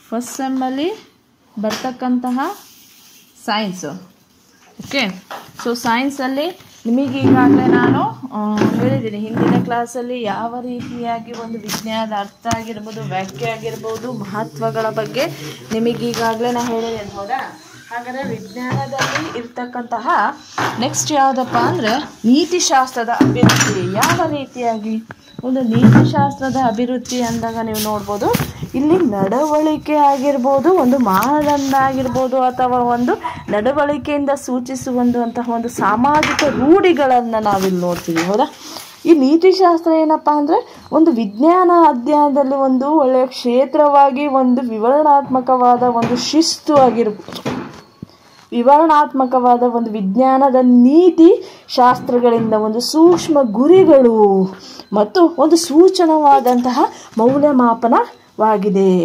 first ಸೆಮ್ಮಲ್ಲಿ ಬರ್ತಕ್ಕಂತಹ science okay so ಸೈನ್ಸಲ್ಲಿ ನಿಮಗೆ ಈಗಾಗಲೇ ನಾನು ಆ, ಹೇಳಿದ್ದೀನಿ ಹಿಂದಿನ ಕ್ಲಾಸಲ್ಲಿ ಯಾವ ರೀತಿಯಾಗಿ ಒಂದು ವಿಜ್ಞಾನದ ಅರ್ಥ ಆಗಿರ್ಬೋದು ವ್ಯಾಖ್ಯೆ ಆಗಿರ್ಬೋದು ಮಹತ್ವಗಳ ಬಗ್ಗೆ ನಿಮಗೆ ಈಗಾಗಲೇ ನಾನು ಹೇಳಿದ್ದೇನೆ ಹೌದಾ ಹಾಗಾದರೆ ವಿಜ್ಞಾನದಲ್ಲಿ ಇರ್ತಕ್ಕಂತಹ ನೆಕ್ಸ್ಟ್ ಯಾವುದಪ್ಪ ಅಂದರೆ ನೀತಿಶಾಸ್ತ್ರದ ಅಭಿವೃದ್ಧಿ ಯಾವ ರೀತಿಯಾಗಿ ಒಂದು ನೀತಿಶಾಸ್ತ್ರದ ಅಭಿವೃದ್ಧಿ ಅಂದಾಗ ನೀವು ನೋಡ್ಬೋದು ಇಲ್ಲಿ ನಡವಳಿಕೆ ಆಗಿರ್ಬೋದು ಒಂದು ಮಾನದಂಡ ಆಗಿರ್ಬೋದು ಅಥವಾ ಒಂದು ನಡವಳಿಕೆಯಿಂದ ಸೂಚಿಸುವಂತಹ ಒಂದು ಸಾಮಾಜಿಕ ರೂಢಿಗಳನ್ನು ನಾವಿಲ್ಲಿ ನೋಡ್ತೀವಿ ಹೌದಾ ಈ ನೀತಿಶಾಸ್ತ್ರ ಏನಪ್ಪ ಅಂದರೆ ಒಂದು ವಿಜ್ಞಾನ ಅಧ್ಯಯನದಲ್ಲಿ ಒಂದು ಒಳ್ಳೆಯ ಕ್ಷೇತ್ರವಾಗಿ ಒಂದು ವಿವರಣಾತ್ಮಕವಾದ ಒಂದು ಶಿಸ್ತು ಆಗಿರ್ಬೋದು ವಿವರಣಾತ್ಮಕವಾದ ಒಂದು ವಿಜ್ಞಾನದ ನೀತಿ ಶಾಸ್ತ್ರಗಳಿಂದ ಒಂದು ಸೂಕ್ಷ್ಮ ಗುರಿಗಳು ಮತ್ತು ಒಂದು ಸೂಚನವಾದಂತಹ ಮೌಲ್ಯಮಾಪನವಾಗಿದೆ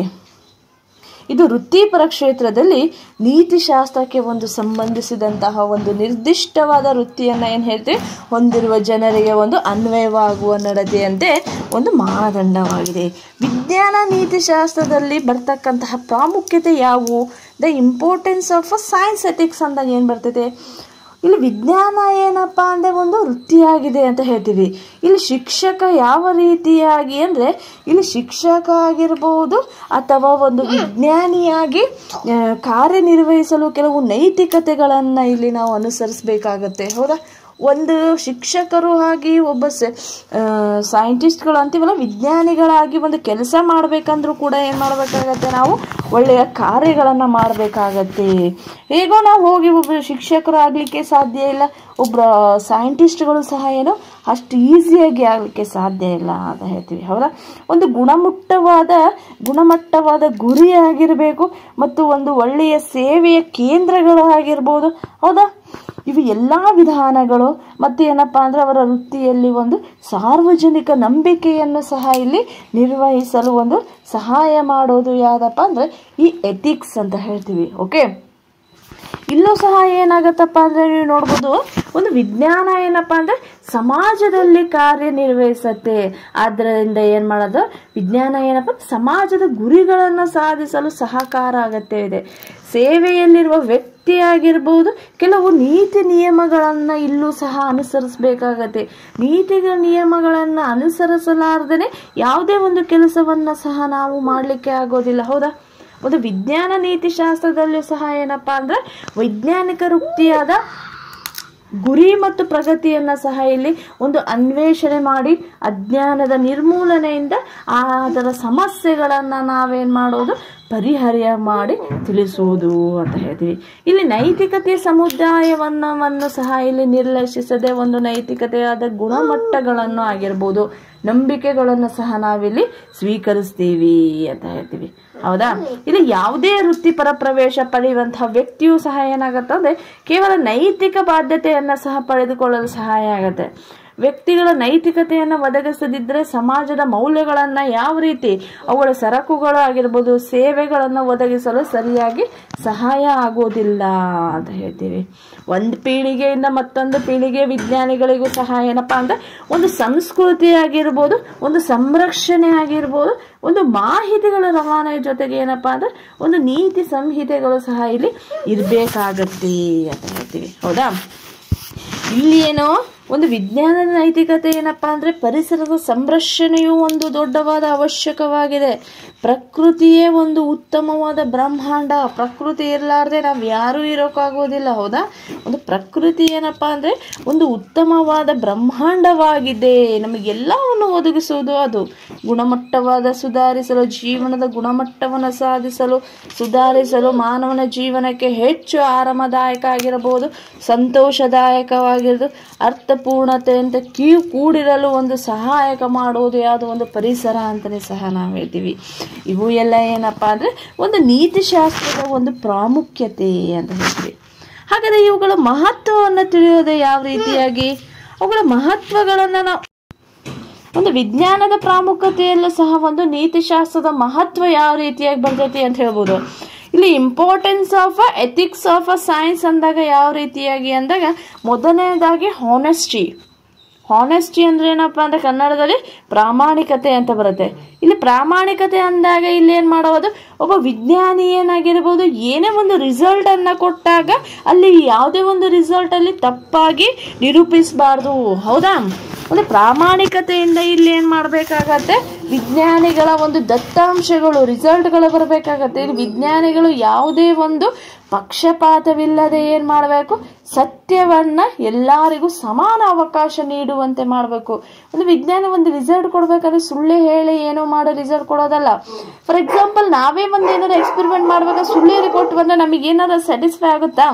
ಇದು ವೃತ್ತಿಪರ ಕ್ಷೇತ್ರದಲ್ಲಿ ನೀತಿಶಾಸ್ತ್ರಕ್ಕೆ ಒಂದು ಸಂಬಂಧಿಸಿದಂತಹ ಒಂದು ನಿರ್ದಿಷ್ಟವಾದ ವೃತ್ತಿಯನ್ನು ಏನು ಹೇಳ್ತೀವಿ ಹೊಂದಿರುವ ಜನರಿಗೆ ಒಂದು ಅನ್ವಯವಾಗುವ ನಡತೆಯಂತೆ ಒಂದು ಮಾನದಂಡವಾಗಿದೆ ವಿಜ್ಞಾನ ನೀತಿಶಾಸ್ತ್ರದಲ್ಲಿ ಬರ್ತಕ್ಕಂತಹ ಪ್ರಾಮುಖ್ಯತೆ ಯಾವುವು the importance of a science ethics ಅಂದಾಗ ಏನು ಬರ್ತೈತೆ ಇಲ್ಲಿ ವಿಜ್ಞಾನ ಏನಪ್ಪ ಅಂದರೆ ಒಂದು ವೃತ್ತಿಯಾಗಿದೆ ಅಂತ ಹೇಳ್ತೀವಿ ಇಲ್ಲಿ ಶಿಕ್ಷಕ ಯಾವ ರೀತಿಯಾಗಿ ಅಂದರೆ ಇಲ್ಲಿ ಶಿಕ್ಷಕ ಆಗಿರ್ಬೋದು ಅಥವಾ ಒಂದು ವಿಜ್ಞಾನಿಯಾಗಿ ಆ, ಕಾರ್ಯನಿರ್ವಹಿಸಲು ಕೆಲವು ನೈತಿಕತೆಗಳನ್ನು ಇಲ್ಲಿ ನಾವು ಅನುಸರಿಸಬೇಕಾಗತ್ತೆ ಹೌದಾ ಒಂದು ಶಿಕ್ಷಕರು ಆಗಿ ಒಬ್ಬ ಸೈಂಟಿಸ್ಟ್ಗಳು ಅಂತೀವಲ್ಲ ವಿಜ್ಞಾನಿಗಳಾಗಿ ಒಂದು ಕೆಲಸ ಮಾಡಬೇಕಂದ್ರೂ ಕೂಡ ಏನು ಮಾಡಬೇಕಾಗತ್ತೆ ನಾವು ಒಳ್ಳೆಯ ಕಾರ್ಯಗಳನ್ನು ಮಾಡಬೇಕಾಗತ್ತೆ ಹೇಗೋ ನಾವು ಹೋಗಿ ಒಬ್ಬ ಶಿಕ್ಷಕರು ಆಗಲಿಕ್ಕೆ ಸಾಧ್ಯ ಇಲ್ಲ ಒಬ್ಬ ಸೈಂಟಿಸ್ಟ್ಗಳು ಸಹ ಏನು ಅಷ್ಟು ಈಸಿಯಾಗಿ ಆಗಲಿಕ್ಕೆ ಸಾಧ್ಯ ಇಲ್ಲ ಅಂತ ಹೇಳ್ತೀವಿ ಹೌದಾ ಒಂದು ಗುಣಮಟ್ಟವಾದ ಗುಣಮಟ್ಟವಾದ ಗುರಿ ಆಗಿರಬೇಕು ಮತ್ತು ಒಂದು ಒಳ್ಳೆಯ ಸೇವೆಯ ಕೇಂದ್ರಗಳು ಆಗಿರ್ಬೋದು ಹೌದಾ ಇವು ಎಲ್ಲ ವಿಧಾನಗಳು ಮತ್ತು ಏನಪ್ಪ ಅಂದರೆ ಅವರ ವೃತ್ತಿಯಲ್ಲಿ ಒಂದು ಸಾರ್ವಜನಿಕ ನಂಬಿಕೆಯನ್ನು ಸಹ ಇಲ್ಲಿ ನಿರ್ವಹಿಸಲು ಒಂದು ಸಹಾಯ ಮಾಡೋದು ಯಾವುದಪ್ಪ ಅಂದರೆ ಈ ಎಥಿಕ್ಸ್ ಅಂತ ಹೇಳ್ತೀವಿ ಓಕೆ ಇಲ್ಲೂ ಸಹ ಏನಾಗತ್ತಪ್ಪ ಅಂದರೆ ನೀವು ನೋಡ್ಬೋದು ಒಂದು ವಿಜ್ಞಾನ ಏನಪ್ಪ ಅಂದರೆ ಸಮಾಜದಲ್ಲಿ ಕಾರ್ಯನಿರ್ವಹಿಸತ್ತೆ ಆದ್ದರಿಂದ ಏನು ಮಾಡೋದು ವಿಜ್ಞಾನ ಏನಪ್ಪ ಸಮಾಜದ ಗುರಿಗಳನ್ನು ಸಾಧಿಸಲು ಸಹಕಾರ ಅಗತ್ಯ ಇದೆ ಸೇವೆಯಲ್ಲಿರುವ ವ್ಯಕ್ತಿ ಆಗಿರ್ಬೋದು ಕೆಲವು ನೀತಿ ನಿಯಮಗಳನ್ನು ಇಲ್ಲೂ ಸಹ ಅನುಸರಿಸಬೇಕಾಗತ್ತೆ ನೀತಿಗಳ ನಿಯಮಗಳನ್ನು ಅನುಸರಿಸಲಾರ್ದೇ ಯಾವುದೇ ಒಂದು ಕೆಲಸವನ್ನು ಸಹ ನಾವು ಮಾಡಲಿಕ್ಕೆ ಆಗೋದಿಲ್ಲ ಹೌದಾ ಒಂದು ವಿಜ್ಞಾನ ನೀತಿಶಾಸ್ತ್ರದಲ್ಲೂ ಸಹ ಏನಪ್ಪ ಅಂದ್ರೆ ವೈಜ್ಞಾನಿಕ ವೃತ್ತಿಯಾದ ಗುರಿ ಮತ್ತು ಪ್ರಗತಿಯನ್ನು ಸಹ ಇಲ್ಲಿ ಒಂದು ಅನ್ವೇಷಣೆ ಮಾಡಿ ಅಜ್ಞಾನದ ನಿರ್ಮೂಲನೆಯಿಂದ ಆ ಅದರ ಸಮಸ್ಯೆಗಳನ್ನು ನಾವೇನು ಮಾಡೋದು ಪರಿಹಾರ ಮಾಡಿ ತಿಳಿಸುವುದು ಅಂತ ಹೇಳ್ತೀವಿ ಇಲ್ಲಿ ನೈತಿಕತೆ ಸಮುದಾಯವನ್ನವನ್ನು ಸಹ ಇಲ್ಲಿ ನಿರ್ಲಕ್ಷಿಸದೆ ಒಂದು ನೈತಿಕತೆಯಾದ ಗುಣಮಟ್ಟಗಳನ್ನು ಆಗಿರ್ಬೋದು ನಂಬಿಕೆಗಳನ್ನು ಸಹ ನಾವಿಲ್ಲಿ ಸ್ವೀಕರಿಸ್ತೀವಿ ಅಂತ ಹೇಳ್ತೀವಿ ಹೌದಾ ಇಲ್ಲಿ ಯಾವುದೇ ವೃತ್ತಿಪರ ಪ್ರವೇಶ ಪಡೆಯುವಂತಹ ವ್ಯಕ್ತಿಯು ಸಹ ಏನಾಗುತ್ತೆ ಅಂದ್ರೆ ಕೇವಲ ನೈತಿಕ ಬಾಧ್ಯತೆಯನ್ನ ಸಹ ಪಡೆದುಕೊಳ್ಳಲು ಸಹಾಯ ಆಗತ್ತೆ ವ್ಯಕ್ತಿಗಳ ನೈತಿಕತೆಯನ್ನು ಒದಗಿಸದಿದ್ದರೆ ಸಮಾಜದ ಮೌಲ್ಯಗಳನ್ನ ಯಾವ ರೀತಿ ಅವುಗಳ ಸರಕುಗಳು ಆಗಿರ್ಬೋದು ಸೇವೆಗಳನ್ನು ಒದಗಿಸಲು ಸರಿಯಾಗಿ ಸಹಾಯ ಆಗೋದಿಲ್ಲ ಅಂತ ಹೇಳ್ತೀವಿ ಒಂದು ಪೀಳಿಗೆಯಿಂದ ಮತ್ತೊಂದು ಪೀಳಿಗೆ ವಿಜ್ಞಾನಿಗಳಿಗೂ ಸಹ ಏನಪ್ಪಾ ಅಂದ್ರೆ ಒಂದು ಸಂಸ್ಕೃತಿ ಆಗಿರ್ಬೋದು ಒಂದು ಸಂರಕ್ಷಣೆ ಆಗಿರ್ಬೋದು ಒಂದು ಮಾಹಿತಿಗಳ ರವಾನೆ ಜೊತೆಗೆ ಏನಪ್ಪಾ ಅಂದ್ರೆ ಒಂದು ನೀತಿ ಸಂಹಿತೆಗಳು ಸಹ ಇಲ್ಲಿ ಇರಬೇಕಾಗತ್ತೆ ಅಂತ ಹೇಳ್ತೀವಿ ಹೌದಾ ಇಲ್ಲಿ ಏನೋ ಒಂದು ವಿಜ್ಞಾನದ ನೈತಿಕತೆ ಏನಪ್ಪಾ ಅಂದ್ರೆ ಪರಿಸರದ ಸಂರಕ್ಷಣೆಯು ಒಂದು ದೊಡ್ಡವಾದ ಅವಶ್ಯಕವಾಗಿದೆ ಪ್ರಕೃತಿಯೇ ಒಂದು ಉತ್ತಮವಾದ ಬ್ರಹ್ಮಾಂಡ ಪ್ರಕೃತಿ ಇರಲಾರ್ದೆ ನಾವು ಯಾರೂ ಇರೋಕ್ಕಾಗೋದಿಲ್ಲ ಹೌದಾ ಒಂದು ಪ್ರಕೃತಿ ಏನಪ್ಪಾ ಅಂದ್ರೆ ಒಂದು ಉತ್ತಮವಾದ ಬ್ರಹ್ಮಾಂಡವಾಗಿದೆ ನಮಗೆಲ್ಲವನ್ನು ಒದಗಿಸುವುದು ಅದು ಗುಣಮಟ್ಟವಾದ ಸುಧಾರಿಸಲು ಜೀವನದ ಗುಣಮಟ್ಟವನ್ನು ಸಾಧಿಸಲು ಸುಧಾರಿಸಲು ಮಾನವನ ಜೀವನಕ್ಕೆ ಹೆಚ್ಚು ಆರಾಮದಾಯಕ ಆಗಿರಬಹುದು ಸಂತೋಷದಾಯಕವಾಗಿರೋದು ಅರ್ಥಪೂರ್ಣತೆ ಅಂತ ಕೀವು ಕೂಡಿರಲು ಒಂದು ಸಹಾಯಕ ಮಾಡುವುದು ಯಾವುದು ಒಂದು ಪರಿಸರ ಅಂತಲೇ ಸಹ ನಾವು ಹೇಳ್ತೀವಿ ಇವು ಎಲ್ಲ ಏನಪ್ಪ ಅಂದರೆ ಒಂದು ನೀತಿಶಾಸ್ತ್ರದ ಒಂದು ಪ್ರಾಮುಖ್ಯತೆ ಅಂತ ಹೇಳ್ತೀವಿ ಹಾಗಾದರೆ ಇವುಗಳ ಮಹತ್ವವನ್ನು ತಿಳಿಯೋದು ಯಾವ ರೀತಿಯಾಗಿ ಅವುಗಳ ಮಹತ್ವಗಳನ್ನು ನಾವು ಒಂದು ವಿಜ್ಞಾನದ ಪ್ರಾಮುಖ್ಯತೆಯಲ್ಲೂ ಸಹ ಒಂದು ನೀತಿಶಾಸ್ತ್ರದ ಮಹತ್ವ ಯಾವ ರೀತಿಯಾಗಿ ಬರ್ತೈತಿ ಅಂತ ಹೇಳ್ಬೋದು ಇಲ್ಲಿ importance of a ethics of a science ಅಂದಾಗ ಯಾವ ರೀತಿಯಾಗಿ ಅಂದಾಗ ಮೊದಲನೇದಾಗಿ ಹಾನೆಸ್ಟಿ ಹಾನೆಸ್ಟಿ ಅಂದ್ರೆ ಏನಪ್ಪ ಅಂದ್ರೆ ಕನ್ನಡದಲ್ಲಿ ಪ್ರಾಮಾಣಿಕತೆ ಅಂತ ಬರುತ್ತೆ ಇಲ್ಲಿ ಪ್ರಾಮಾಣಿಕತೆ ಅಂದಾಗ ಇಲ್ಲಿ ಏನ್ ಮಾಡೋದು ಒಬ್ಬ ವಿಜ್ಞಾನಿ ಏನಾಗಿರ್ಬೋದು ಏನೇ ಒಂದು ರಿಸಲ್ಟ್ ಅನ್ನ ಕೊಟ್ಟಾಗ ಅಲ್ಲಿ ಯಾವುದೇ ಒಂದು ರಿಸಲ್ಟ್ ಅಲ್ಲಿ ತಪ್ಪಾಗಿ ನಿರೂಪಿಸಬಾರ್ದು ಹೌದಾ ಒಂದು ಪ್ರಾಮಾಣಿಕತೆಯಿಂದ ಇಲ್ಲಿ ಏನ್ ಮಾಡ್ಬೇಕಾಗತ್ತೆ ವಿಜ್ಞಾನಿಗಳ ಒಂದು ದತ್ತಾಂಶಗಳು ರಿಸಲ್ಟ್ಗಳು ಬರಬೇಕಾಗತ್ತೆ ಇಲ್ಲಿ ವಿಜ್ಞಾನಿಗಳು ಯಾವುದೇ ಒಂದು ಪಕ್ಷಪಾತವಿಲ್ಲದೆ ಏನ್ ಮಾಡಬೇಕು ಸತ್ಯವನ್ನ ಎಲ್ಲರಿಗೂ ಸಮಾನ ಅವಕಾಶ ನೀಡುವಂತೆ ಮಾಡಬೇಕು ಒಂದು ವಿಜ್ಞಾನ ಒಂದು ರಿಸಲ್ಟ್ ಕೊಡ್ಬೇಕಾದ್ರೆ ಸುಳ್ಳು ಹೇಳಿ ಏನೋ ಮಾಡೋ ರಿಸಲ್ಟ್ ಕೊಡೋದಲ್ಲ ಫಾರ್ ಎಕ್ಸಾಂಪಲ್ ನಾವೇ ಒಂದು ಏನಾದ್ರು ಎಕ್ಸ್ಪೆರಿಮೆಂಟ್ ಮಾಡ್ಬೇಕಾದ್ರೆ ಸುಳ್ಳು ಹೇಳಿ ಕೊಟ್ಟು ಬಂದ್ರೆ ನಮಗೆ ಏನಾದ್ರು ಸ್ಯಾಟಿಸ್ಫೈ ಆಗುತ್ತಾ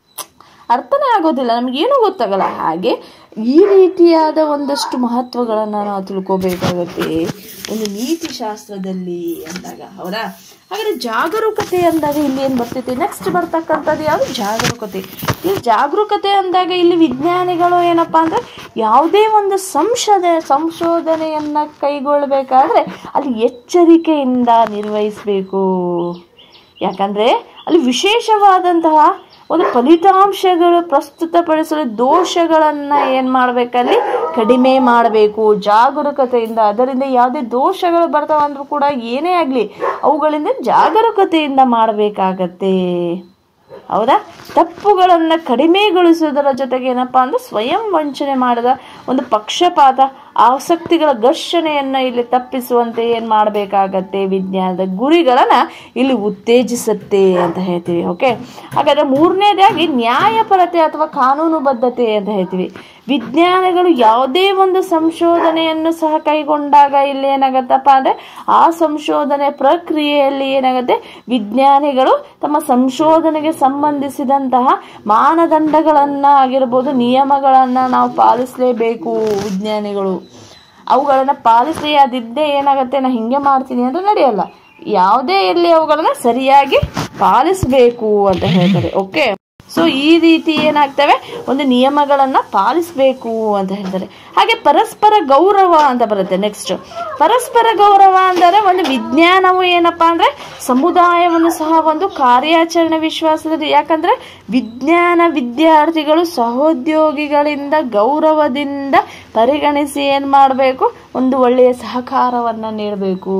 ಅರ್ಥನೇ ಆಗೋದಿಲ್ಲ ನಮಗೇನು ಗೊತ್ತಾಗಲ್ಲ ಹಾಗೆ ಈ ರೀತಿಯಾದ ಒಂದಷ್ಟು ಮಹತ್ವಗಳನ್ನು ನಾವು ತಿಳ್ಕೋಬೇಕಾಗತ್ತೆ ಒಂದು ನೀತಿ ಶಾಸ್ತ್ರದಲ್ಲಿ ಅಂದಾಗ ಹೌದಾ ಹಾಗಾದ್ರೆ ಜಾಗರೂಕತೆ ಅಂದಾಗ ಇಲ್ಲಿ ಏನು ಬರ್ತೈತಿ ನೆಕ್ಸ್ಟ್ ಬರ್ತಕ್ಕಂಥದ್ದು ಯಾವುದು ಜಾಗರೂಕತೆ ಈ ಜಾಗರೂಕತೆ ಅಂದಾಗ ಇಲ್ಲಿ ವಿಜ್ಞಾನಿಗಳು ಏನಪ್ಪಾ ಅಂದ್ರೆ ಯಾವುದೇ ಒಂದು ಸಂಶೋಧನೆ ಸಂಶೋಧನೆಯನ್ನ ಕೈಗೊಳ್ಳಬೇಕಾದ್ರೆ ಅಲ್ಲಿ ಎಚ್ಚರಿಕೆಯಿಂದ ನಿರ್ವಹಿಸಬೇಕು ಯಾಕಂದ್ರೆ ಅಲ್ಲಿ ವಿಶೇಷವಾದಂತಹ ಒಂದು ಫಲಿತಾಂಶಗಳು ಪ್ರಸ್ತುತಪಡಿಸಲು ದೋಷಗಳನ್ನ ಏನ್ ಮಾಡ್ಬೇಕಲ್ಲಿ ಕಡಿಮೆ ಮಾಡಬೇಕು ಜಾಗರೂಕತೆಯಿಂದ ಅದರಿಂದ ಯಾವುದೇ ದೋಷಗಳು ಬರ್ತಾವ ಅಂದ್ರೂ ಕೂಡ ಏನೇ ಆಗ್ಲಿ ಅವುಗಳಿಂದ ಜಾಗರೂಕತೆಯಿಂದ ಮಾಡಬೇಕಾಗತ್ತೆ ಹೌದಾ ತಪ್ಪುಗಳನ್ನು ಕಡಿಮೆಗೊಳಿಸುವುದರ ಜೊತೆಗೆ ಏನಪ್ಪಾ ಅಂದ್ರೆ ಸ್ವಯಂ ವಂಚನೆ ಮಾಡಿದ ಒಂದು ಪಕ್ಷಪಾತ ಆಸಕ್ತಿಗಳ ಘರ್ಷಣೆಯನ್ನ ಇಲ್ಲಿ ತಪ್ಪಿಸುವಂತೆ ಏನ್ ಮಾಡಬೇಕಾಗತ್ತೆ ವಿಜ್ಞಾನದ ಗುರಿಗಳನ್ನ ಇಲ್ಲಿ ಉತ್ತೇಜಿಸುತ್ತೆ ಅಂತ ಹೇಳ್ತೀವಿ ಓಕೆ ಹಾಗಾದ್ರೆ ಮೂರನೇದಾಗಿ ನ್ಯಾಯಪರತೆ ಅಥವಾ ಕಾನೂನುಬದ್ಧತೆ ಅಂತ ಹೇಳ್ತೀವಿ ವಿಜ್ಞಾನಿಗಳು ಯಾವುದೇ ಒಂದು ಸಂಶೋಧನೆಯನ್ನು ಸಹ ಕೈಗೊಂಡಾಗ ಇಲ್ಲಿ ಏನಾಗತ್ತಪ್ಪ ಅಂದ್ರೆ ಆ ಸಂಶೋಧನೆ ಪ್ರಕ್ರಿಯೆಯಲ್ಲಿ ಏನಾಗುತ್ತೆ ವಿಜ್ಞಾನಿಗಳು ತಮ್ಮ ಸಂಶೋಧನೆಗೆ ಸಂಬಂಧಿಸಿದಂತಹ ಮಾನದಂಡಗಳನ್ನ ಆಗಿರ್ಬೋದು ನಿಯಮಗಳನ್ನ ನಾವು ಪಾಲಿಸಲೇಬೇಕು ವಿಜ್ಞಾನಿಗಳು ಅವುಗಳನ್ನ ಪಾಲಿಸಲಿಯಾದಿದ್ದೇ ಏನಾಗುತ್ತೆ ನಾ ಹಿಂಗೆ ಮಾಡ್ತೀನಿ ಅಂದ್ರೆ ನಡೆಯಲ್ಲ ಯಾವುದೇ ಇರಲಿ ಅವುಗಳನ್ನ ಸರಿಯಾಗಿ ಪಾಲಿಸಬೇಕು ಅಂತ ಹೇಳ್ತಾರೆ ಓಕೆ ಸೊ ಈ ರೀತಿ ಏನಾಗ್ತವೆ ಒಂದು ನಿಯಮಗಳನ್ನ ಪಾಲಿಸಬೇಕು ಅಂತ ಹೇಳ್ತಾರೆ ಹಾಗೆ ಪರಸ್ಪರ ಗೌರವ ಅಂತ ಬರುತ್ತೆ ನೆಕ್ಸ್ಟ್ ಪರಸ್ಪರ ಗೌರವ ಅಂದರೆ ಒಂದು ವಿಜ್ಞಾನವು ಏನಪ್ಪಾ ಅಂದ್ರೆ ಸಮುದಾಯವನ್ನು ಸಹ ಒಂದು ಕಾರ್ಯಾಚರಣೆ ವಿಶ್ವಾಸದಲ್ಲಿ ಯಾಕಂದ್ರೆ ವಿಜ್ಞಾನ ವಿದ್ಯಾರ್ಥಿಗಳು ಸಹೋದ್ಯೋಗಿಗಳಿಂದ ಗೌರವದಿಂದ ಪರಿಗಣಿಸಿ ಏನ್ ಮಾಡಬೇಕು ಒಂದು ಒಳ್ಳೆಯ ಸಹಕಾರವನ್ನ ನೀಡಬೇಕು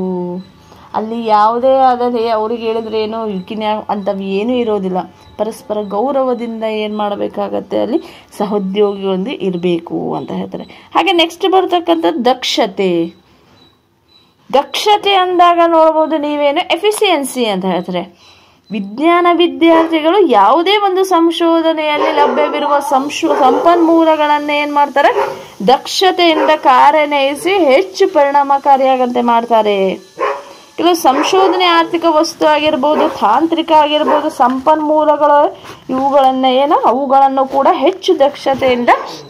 ಅಲ್ಲಿ ಯಾವುದೇ ಆದಲ್ಲಿ ಅವ್ರಿಗೆ ಹೇಳಿದ್ರೆ ಏನು ಕಿನ್ಯ ಅಂತವ್ ಏನೂ ಇರೋದಿಲ್ಲ ಪರಸ್ಪರ ಗೌರವದಿಂದ ಏನು ಮಾಡಬೇಕಾಗತ್ತೆ ಅಲ್ಲಿ ಸಹೋದ್ಯೋಗಿಯೊಂದು ಇರಬೇಕು ಅಂತ ಹೇಳ್ತಾರೆ ಹಾಗೆ ನೆಕ್ಸ್ಟ್ ಬರ್ತಕ್ಕಂಥದ್ದು ದಕ್ಷತೆ ದಕ್ಷತೆ ಅಂದಾಗ ನೋಡ್ಬೋದು ನೀವೇನು ಎಫಿಸಿಯನ್ಸಿ ಅಂತ ಹೇಳ್ತಾರೆ ವಿಜ್ಞಾನ ವಿದ್ಯಾರ್ಥಿಗಳು ಯಾವುದೇ ಒಂದು ಸಂಶೋಧನೆಯಲ್ಲಿ ಲಭ್ಯವಿರುವ ಸಂಶೋ ಸಂಪನ್ಮೂಲಗಳನ್ನ ಏನ್ ಮಾಡ್ತಾರೆ ದಕ್ಷತೆಯಿಂದ ಕಾರ್ಯನಿರ್ವಹಿಸಿ ಹೆಚ್ಚು ಪರಿಣಾಮಕಾರಿಯಾಗಂತೆ ಮಾಡ್ತಾರೆ ಕೆಲವು ಸಂಶೋಧನೆ ಆರ್ಥಿಕ ವಸ್ತು ಆಗಿರ್ಬೋದು ತಾಂತ್ರಿಕ ಆಗಿರ್ಬೋದು ಸಂಪನ್ಮೂಲಗಳು ಇವುಗಳನ್ನ ಏನು ಅವುಗಳನ್ನು ಕೂಡ ಹೆಚ್ಚು ದಕ್ಷತೆಯಿಂದ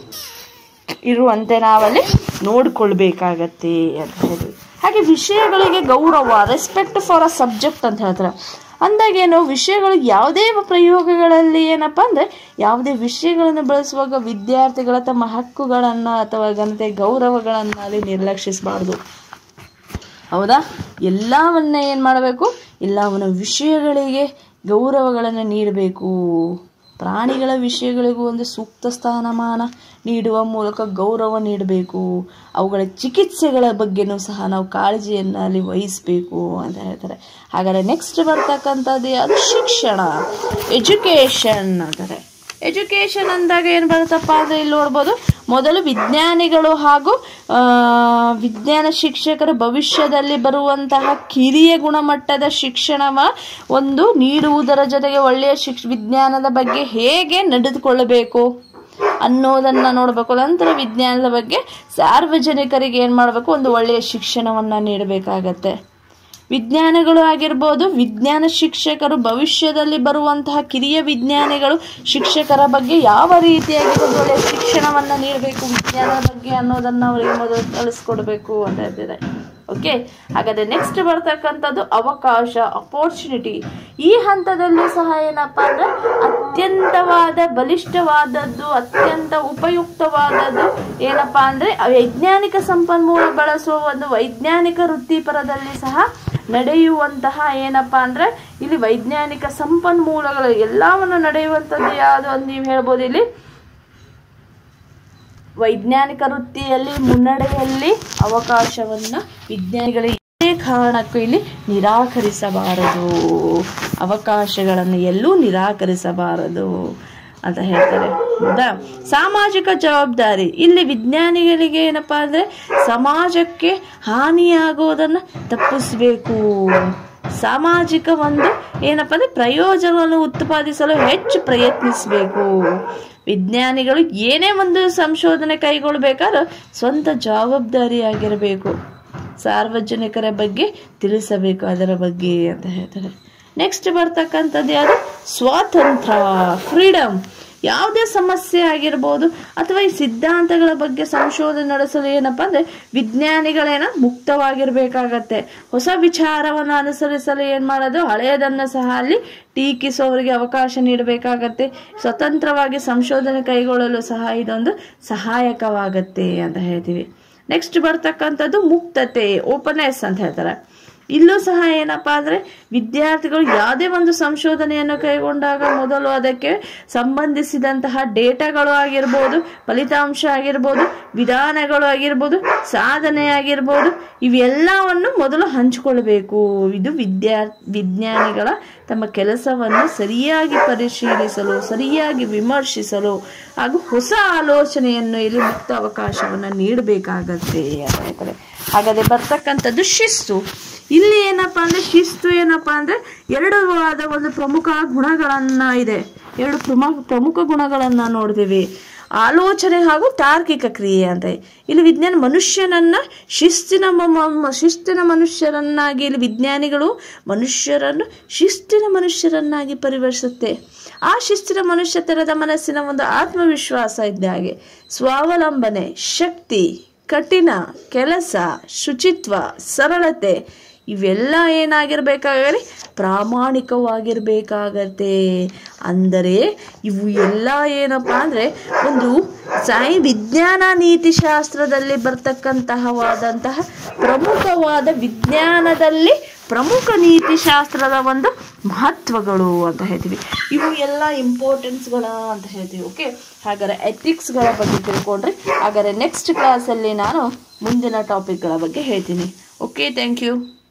ಇರುವಂತೆ ನಾವಲ್ಲಿ ನೋಡ್ಕೊಳ್ಬೇಕಾಗತ್ತೆ ಅಂತ ಹೇಳಿ ಹಾಗೆ ವಿಷಯಗಳಿಗೆ ಗೌರವ ರೆಸ್ಪೆಕ್ಟ್ ಫಾರ್ ಅ ಸಬ್ಜೆಕ್ಟ್ ಅಂತ ಹೇಳ್ತಾರೆ ಅಂದಾಗೇನು ವಿಷಯಗಳು ಯಾವುದೇ ಪ್ರಯೋಗಗಳಲ್ಲಿ ಏನಪ್ಪ ಅಂದರೆ ಯಾವುದೇ ವಿಷಯಗಳನ್ನು ಬಳಸುವಾಗ ವಿದ್ಯಾರ್ಥಿಗಳ ತಮ್ಮ ಹಕ್ಕುಗಳನ್ನು ಅಥವಾ ಘನತೆ ಗೌರವಗಳನ್ನು ಅಲ್ಲಿ ನಿರ್ಲಕ್ಷಿಸಬಾರ್ದು ಹೌದಾ ಎಲ್ಲವನ್ನ ಏನು ಮಾಡಬೇಕು ಎಲ್ಲವನ್ನ ವಿಷಯಗಳಿಗೆ ಗೌರವಗಳನ್ನು ನೀಡಬೇಕು ಪ್ರಾಣಿಗಳ ವಿಷಯಗಳಿಗೂ ಒಂದು ಸೂಕ್ತ ಸ್ಥಾನಮಾನ ನೀಡುವ ಮೂಲಕ ಗೌರವ ನೀಡಬೇಕು ಅವುಗಳ ಚಿಕಿತ್ಸೆಗಳ ಬಗ್ಗೆನೂ ಸಹ ನಾವು ಕಾಳಜಿಯನ್ನು ಅಲ್ಲಿ ವಹಿಸಬೇಕು ಅಂತ ಹೇಳ್ತಾರೆ ಹಾಗಾದರೆ ನೆಕ್ಸ್ಟ್ ಬರ್ತಕ್ಕಂಥದ್ದು ಯಾವುದು ಶಿಕ್ಷಣ ಎಜುಕೇಷನ್ ಅಂತಾರೆ ಎಜುಕೇಷನ್ ಅಂದಾಗ ಏನು ಬರುತ್ತಪ್ಪ ಅಂದರೆ ಇಲ್ಲಿ ನೋಡ್ಬೋದು ಮೊದಲು ವಿಜ್ಞಾನಿಗಳು ಹಾಗೂ ಆ, ವಿಜ್ಞಾನ ಶಿಕ್ಷಕರು ಭವಿಷ್ಯದಲ್ಲಿ ಬರುವಂತಹ ಕಿರಿಯ ಗುಣಮಟ್ಟದ ಶಿಕ್ಷಣವ ಒಂದು ನೀಡುವುದರ ಜೊತೆಗೆ ಒಳ್ಳೆಯ ಶಿಕ್ಷ ವಿಜ್ಞಾನದ ಬಗ್ಗೆ ಹೇಗೆ ನಡೆದುಕೊಳ್ಳಬೇಕು ಅನ್ನೋದನ್ನ ನೋಡಬೇಕು ನಂತರ ವಿಜ್ಞಾನದ ಬಗ್ಗೆ ಸಾರ್ವಜನಿಕರಿಗೆ ಏನು ಮಾಡಬೇಕು ಒಂದು ಒಳ್ಳೆಯ ಶಿಕ್ಷಣವನ್ನ ನೀಡಬೇಕಾಗತ್ತೆ ವಿಜ್ಞಾನಿಗಳು ಆಗಿರ್ಬೋದು ವಿಜ್ಞಾನ ಶಿಕ್ಷಕರು ಭವಿಷ್ಯದಲ್ಲಿ ಬರುವಂತಹ ಕಿರಿಯ ವಿಜ್ಞಾನಿಗಳು ಶಿಕ್ಷಕರ ಬಗ್ಗೆ ಯಾವ ರೀತಿಯಾಗಿ ಒಂದು ಒಳ್ಳೆಯ ಶಿಕ್ಷಣವನ್ನ ನೀಡಬೇಕು ವಿಜ್ಞಾನದ ಬಗ್ಗೆ ಅನ್ನೋದನ್ನ ಅವರಿಗೆ ಮೊದಲು ಕಲಿಸ್ಕೊಡ್ಬೇಕು ಅಂತ ಹೇಳ್ತಿದೆ ಓಕೆ ಹಾಗಾದ್ರೆ ನೆಕ್ಸ್ಟ್ ಬರ್ತಕ್ಕಂಥದ್ದು ಅವಕಾಶ ಅಪೋರ್ಚುನಿಟಿ ಈ ಹಂತದಲ್ಲೂ ಸಹ ಏನಪ್ಪಾ ಅಂದ್ರೆ ಅತ್ಯಂತವಾದ ಬಲಿಷ್ಠವಾದದ್ದು ಅತ್ಯಂತ ಉಪಯುಕ್ತವಾದದ್ದು ಏನಪ್ಪಾ ಅಂದ್ರೆ ವೈಜ್ಞಾನಿಕ ಸಂಪನ್ಮೂಲ ಬಳಸುವ ಒಂದು ವೈಜ್ಞಾನಿಕ ವೃತ್ತಿಪರದಲ್ಲಿ ಸಹ ನಡೆಯುವಂತಹ ಏನಪ್ಪಾ ಅಂದ್ರೆ ಇಲ್ಲಿ ವೈಜ್ಞಾನಿಕ ಸಂಪನ್ಮೂಲಗಳು ಎಲ್ಲವನ್ನು ನಡೆಯುವಂಥದ್ದು ಯಾವುದು ಅಂತ ನೀವು ಹೇಳ್ಬೋದು ಇಲ್ಲಿ ವೈಜ್ಞಾನಿಕ ವೃತ್ತಿಯಲ್ಲಿ ಮುನ್ನಡೆಯಲ್ಲಿ ಅವಕಾಶವನ್ನು ವಿಜ್ಞಾನಿಗಳಿಗೆ ಯಾವುದೇ ಕಾರಣಕ್ಕೂ ಇಲ್ಲಿ ನಿರಾಕರಿಸಬಾರದು ಅವಕಾಶಗಳನ್ನು ಎಲ್ಲೂ ನಿರಾಕರಿಸಬಾರದು ಅಂತ ಹೇಳ್ತಾರೆ ಹೌದಾ ಸಾಮಾಜಿಕ ಜವಾಬ್ದಾರಿ ಇಲ್ಲಿ ವಿಜ್ಞಾನಿಗಳಿಗೆ ಏನಪ್ಪಾ ಅಂದ್ರೆ ಸಮಾಜಕ್ಕೆ ಹಾನಿಯಾಗೋದನ್ನು ತಪ್ಪಿಸಬೇಕು ಸಾಮಾಜಿಕ ಒಂದು ಏನಪ್ಪ ಅಂದ್ರೆ ಪ್ರಯೋಜನವನ್ನು ಉತ್ಪಾದಿಸಲು ಹೆಚ್ಚು ಪ್ರಯತ್ನಿಸಬೇಕು ವಿಜ್ಞಾನಿಗಳು ಏನೇ ಒಂದು ಸಂಶೋಧನೆ ಕೈಗೊಳ್ಬೇಕಾದ್ರೆ ಸ್ವಂತ ಜವಾಬ್ದಾರಿಯಾಗಿರಬೇಕು ಸಾರ್ವಜನಿಕರ ಬಗ್ಗೆ ತಿಳಿಸಬೇಕು ಅದರ ಬಗ್ಗೆ ಅಂತ ಹೇಳ್ತಾರೆ ನೆಕ್ಸ್ಟ್ ಬರ್ತಕ್ಕಂಥದ್ದು ಯಾವುದು ಸ್ವಾತಂತ್ರ್ಯ ಫ್ರೀಡಮ್ ಯಾವುದೇ ಸಮಸ್ಯೆ ಆಗಿರ್ಬೋದು ಅಥವಾ ಈ ಸಿದ್ಧಾಂತಗಳ ಬಗ್ಗೆ ಸಂಶೋಧನೆ ನಡೆಸಲು ಏನಪ್ಪ ಅಂದ್ರೆ ವಿಜ್ಞಾನಿಗಳೇನ ಮುಕ್ತವಾಗಿರ್ಬೇಕಾಗತ್ತೆ ಹೊಸ ವಿಚಾರವನ್ನು ಅನುಸರಿಸಲು ಏನ್ ಮಾಡೋದು ಹಳೆಯದನ್ನ ಸಹ ಅಲ್ಲಿ ಟೀಕಿಸೋರಿಗೆ ಅವಕಾಶ ನೀಡಬೇಕಾಗತ್ತೆ ಸ್ವತಂತ್ರವಾಗಿ ಸಂಶೋಧನೆ ಕೈಗೊಳ್ಳಲು ಸಹ ಇದೊಂದು ಸಹಾಯಕವಾಗತ್ತೆ ಅಂತ ಹೇಳ್ತೀವಿ ನೆಕ್ಸ್ಟ್ ಬರ್ತಕ್ಕಂಥದ್ದು ಮುಕ್ತತೆ ಓಪನ್ನೆಸ್ ಅಂತ ಹೇಳ್ತಾರೆ ಇಲ್ಲೂ ಸಹ ಏನಪ್ಪಾ ಅಂದ್ರೆ ವಿದ್ಯಾರ್ಥಿಗಳು ಯಾವುದೇ ಒಂದು ಸಂಶೋಧನೆಯನ್ನು ಕೈಗೊಂಡಾಗ ಮೊದಲು ಅದಕ್ಕೆ ಸಂಬಂಧಿಸಿದಂತಹ ಡೇಟಾಗಳು ಆಗಿರ್ಬೋದು ಫಲಿತಾಂಶ ಆಗಿರ್ಬೋದು ವಿಧಾನಗಳು ಆಗಿರ್ಬೋದು ಸಾಧನೆ ಆಗಿರ್ಬೋದು ಇವೆಲ್ಲವನ್ನು ಮೊದಲು ಹಂಚಿಕೊಳ್ಬೇಕು ಇದು ವಿದ್ಯಾ ವಿಜ್ಞಾನಿಗಳ ತಮ್ಮ ಕೆಲಸವನ್ನು ಸರಿಯಾಗಿ ಪರಿಶೀಲಿಸಲು ಸರಿಯಾಗಿ ವಿಮರ್ಶಿಸಲು ಹಾಗೂ ಹೊಸ ಆಲೋಚನೆಯನ್ನು ಇಲ್ಲಿ ಮುಕ್ತ ಅವಕಾಶವನ್ನು ನೀಡಬೇಕಾಗತ್ತೆ ಅಂತ ಹೇಳ್ತಾರೆ ಹಾಗಾದ್ರೆ ಬರ್ತಕ್ಕಂಥದ್ದು ಶಿಸ್ತು ಇಲ್ಲಿ ಏನಪ್ಪಾ ಅಂದ್ರೆ ಶಿಸ್ತು ಏನಪ್ಪಾ ಅಂದ್ರೆ ಎರಡು ಆದ ಒಂದು ಪ್ರಮುಖ ಗುಣಗಳನ್ನ ಇದೆ ಎರಡು ಪ್ರಮುಖ ಪ್ರಮುಖ ಗುಣಗಳನ್ನ ನೋಡ್ತೀವಿ ಆಲೋಚನೆ ಹಾಗೂ ತಾರ್ಕಿಕ ಕ್ರಿಯೆ ಅಂತ ಇಲ್ಲಿ ವಿಜ್ಞಾನ ಮನುಷ್ಯನನ್ನ ಶಿಸ್ತಿನ ಮ- ಮ- ಶಿಸ್ತಿನ ಮನುಷ್ಯರನ್ನಾಗಿ ಇಲ್ಲಿ ವಿಜ್ಞಾನಿಗಳು ಮನುಷ್ಯರನ್ನು ಶಿಸ್ತಿನ ಮನುಷ್ಯರನ್ನಾಗಿ ಪರಿವರ್ತಿಸುತ್ತೆ ಆ ಶಿಸ್ತಿನ ಮನುಷ್ಯ ತೆರೆದ ಮನಸ್ಸಿನ ಒಂದು ಆತ್ಮವಿಶ್ವಾಸ ಇದ್ದ ಹಾಗೆ ಸ್ವಾವಲಂಬನೆ ಶಕ್ತಿ ಕಠಿಣ ಕೆಲಸ ಶುಚಿತ್ವ ಸರಳತೆ ಇವೆಲ್ಲ ಏನಾಗಿರ್ಬೇಕಾಗಲಿ ಪ್ರಾಮಾಣಿಕವಾಗಿರ್ಬೇಕಾಗತ್ತೆ ಅಂದರೆ ಇವು ಎಲ್ಲ ಏನಪ್ಪ ಅಂದರೆ ಒಂದು ಸಾಯಿ ವಿಜ್ಞಾನ ನೀತಿಶಾಸ್ತ್ರದಲ್ಲಿ ಬರ್ತಕ್ಕಂತಹವಾದಂತಹ ಪ್ರಮುಖವಾದ ವಿಜ್ಞಾನದಲ್ಲಿ ಪ್ರಮುಖ ನೀತಿಶಾಸ್ತ್ರದ ಒಂದು ಮಹತ್ವಗಳು ಅಂತ ಹೇಳ್ತೀವಿ ಇವು ಎಲ್ಲ ಇಂಪಾರ್ಟೆನ್ಸ್ಗಳ ಅಂತ ಹೇಳ್ತೀವಿ ಓಕೆ ಹಾಗಾದ್ರೆ ಎಥಿಕ್ಸ್ಗಳ ಬಗ್ಗೆ ತಿಳ್ಕೊಂಡ್ರೆ ಹಾಗಾದ್ರೆ ನೆಕ್ಸ್ಟ್ ಕ್ಲಾಸಲ್ಲಿ ನಾನು ಮುಂದಿನ ಟಾಪಿಕ್ಗಳ ಬಗ್ಗೆ ಹೇಳ್ತೀನಿ ಓಕೆ ಥ್ಯಾಂಕ್ ಯು